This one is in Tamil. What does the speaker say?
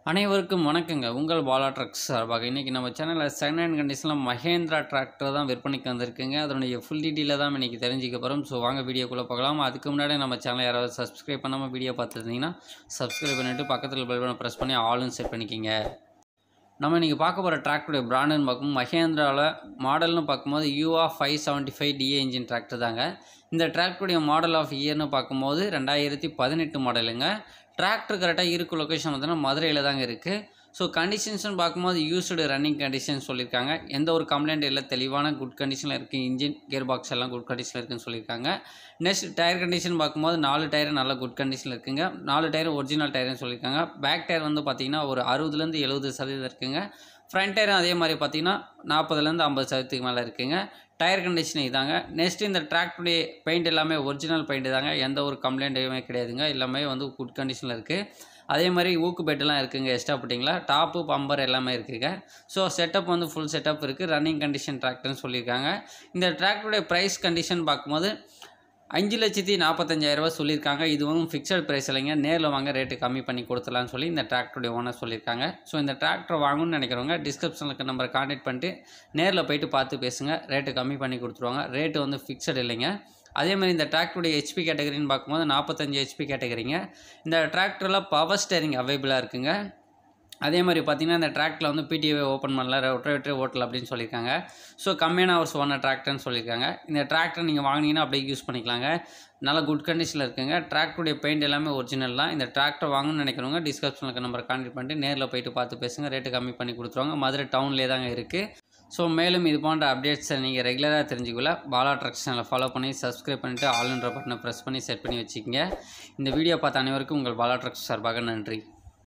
அனைவருக்கும் வணக்கங்க உங்கள் பாலா ட்ரக்ஸ் சார்பாக இன்றைக்கி நம்ம சேனலில் செகண்ட் ஹேண்ட் கண்டிஷனில் மகேந்திரா டிராக்டர் தான் விற்பனைக்கு வந்திருக்குங்க அதனுடைய ஃபுல் டீட்டெயிலாக தான் இன்றைக்கி தெரிஞ்சுக்க போகிறோம் ஸோ வாங்க வீடியோக்குள்ளே பார்க்கலாம் அதுக்கு முன்னாடி நம்ம சேனலை யாராவது சப்ஸ்கிரைப் பண்ணாமல் வீடியோ பார்த்துருந்தீங்கன்னா சப்ஸ்கிரைப் பண்ணிவிட்டு பக்கத்தில் பெல் பட்டனை ப்ரெஸ் பண்ணி ஆளும் செட் பண்ணிக்கிங்க நம்ம இன்றைக்கி பார்க்க போகிற டிராக்டருடைய பிராண்டுன்னு பார்க்கும்போது மகேந்திராவில் மாடல்னு பார்க்கும்போது யூஆ five seventy five DA engine tractor தாங்க இந்த டிராக்டருடைய மாடல் ஆஃப் இயர்னு பார்க்கும்போது ரெண்டாயிரத்தி பதினெட்டு மாடலுங்க டிராக்டர் கரெக்டாக இருக்க லொக்கேஷன் பார்த்தீங்கன்னா மதுரையில் தாங்க இருக்குது ஸோ கண்டிஷன்ஸ்னு பார்க்கும்போது யூஸ்டு ரன்னிங் கண்டிஷன் சொல்லியிருக்காங்க எந்த ஒரு கம்ப்ளைண்ட் இல்லை தெளிவான குட் கண்டிஷனில் இருக்குது இன்ஜின் கியர் பாக்ஸ் எல்லாம் குட் கண்டிஷனில் இருக்குன்னு சொல்லியிருக்காங்க நெக்ஸ்ட் டயர் கண்டிஷன் பார்க்கும்போது நாலு டயர் நல்ல குட் கண்டிஷனில் இருக்குங்க நாலு டயர் ஒரிஜினல் டயர்னு சொல்லியிருக்காங்க பேக் டயர் வந்து பார்த்தீங்கன்னா ஒரு அறுபதுலேருந்து எழுபது சதவீதம் இருக்குங்க ஃப்ரண்ட் டயரும் அதே மாதிரி பார்த்தீங்கன்னா நாற்பதுலேருந்து ஐம்பது சதவீதத்துக்கு மேலே இருக்குங்க டயர் கண்டிஷன் இதாங்க நெக்ஸ்ட் இந்த டிராக்டருடைய பெயிண்ட் எல்லாமே ஒரிஜினல் பெயிண்ட் தாங்க எந்த ஒரு கம்ப்ளைண்ட் எதுவுமே கிடையாதுங்க எல்லாமே வந்து குட் கண்டிஷனில் இருக்குது அதே மாதிரி ஊக்கு பெட்டெல்லாம் இருக்குங்க எக்ஸ்ட்ரா போட்டிங்களா டாப்பு பம்பர் எல்லாமே இருக்குங்க ஸோ செட்டப் வந்து ஃபுல் செட்டப் இருக்குது ரன்னிங் கண்டிஷன் டிராக்டர்னு சொல்லியிருக்காங்க இந்த டிராக்டருடைய ப்ரைஸ் கண்டிஷன் பார்க்கும்போது அஞ்சு லட்சத்தி நாற்பத்தஞ்சாயிரரூபா சொல்லியிருக்காங்க இதுவும் ஃபிக்ஸட் ப்ரைஸ் இல்லைங்க நேரில் வாங்க ரேட்டு கம்மி பண்ணி கொடுத்துலான்னு சொல்லி இந்த டிராக்டருடைய ஓனர் சொல்லியிருக்காங்க ஸோ இந்த டிராக்டர் வாங்கணும்னு நினைக்கிறவங்க டிஸ்கிரிப்ஷனில் இருக்க நம்பரை காண்டாக்ட் பண்ணிட்டு நேரில் போயிட்டு பார்த்து பேசுங்க ரேட்டு கம்மி பண்ணி கொடுத்துருவாங்க ரேட்டு வந்து ஃபிக்ஸட் இல்லைங்க அதே மாதிரி இந்த டிராக்டருடைய ஹெச்பி கேட்டகரின்னு பார்க்கும்போது நாற்பத்தஞ்சு ஹெச்பி கேட்டகரிங்க இந்த டிராக்டரில் பவர் ஸ்டேரிங் அவைபிளாக இருக்குங்க அதே மாதிரி பார்த்தீங்கன்னா இந்த டிராக்டரில் வந்து பிடிஏ ஓப்பன் பண்ணல ரொட்டேட்டரே ஓட்டல் அப்படின்னு சொல்லியிருக்காங்க ஸோ கம்மியான ஹவர்ஸ் ஓன டிராக்டர்னு சொல்லியிருக்காங்க இந்த டிராக்டர் நீங்கள் வாங்கினீங்கன்னா அப்படியே யூஸ் பண்ணிக்கலாங்க நல்ல குட் கண்டிஷனில் இருக்குங்க டிராக்டருடைய பெயிண்ட் எல்லாமே ஒரிஜினல் தான் இந்த டிராக்டர் வாங்கணும்னு நினைக்கிறவங்க டிஸ்கிரிப்ஷனில் இருக்க நம்பர் கான்டெக்ட் பண்ணிட்டு நேரில் போயிட்டு பார்த்து பேசுங்க ரேட்டு கம்மி பண்ணி கொடுத்துருவாங்க மதுரை டவுன்லேயே தாங்க இருக்குது ஸோ மேலும் இது போன்ற அப்டேட்ஸை நீங்கள் ரெகுலராக தெரிஞ்சுக்கல பாலா ட்ரக்ஸ் சேனலை ஃபாலோ பண்ணி சப்ஸ்கிரைப் பண்ணிவிட்டு ஆல்ன்ற பட்டனை ப்ரெஸ் பண்ணி செட் பண்ணி வச்சுக்கோங்க இந்த வீடியோ பார்த்த அனைவருக்கும் உங்கள் பாலா ட்ரக்ஸ் சார்பாக நன்றி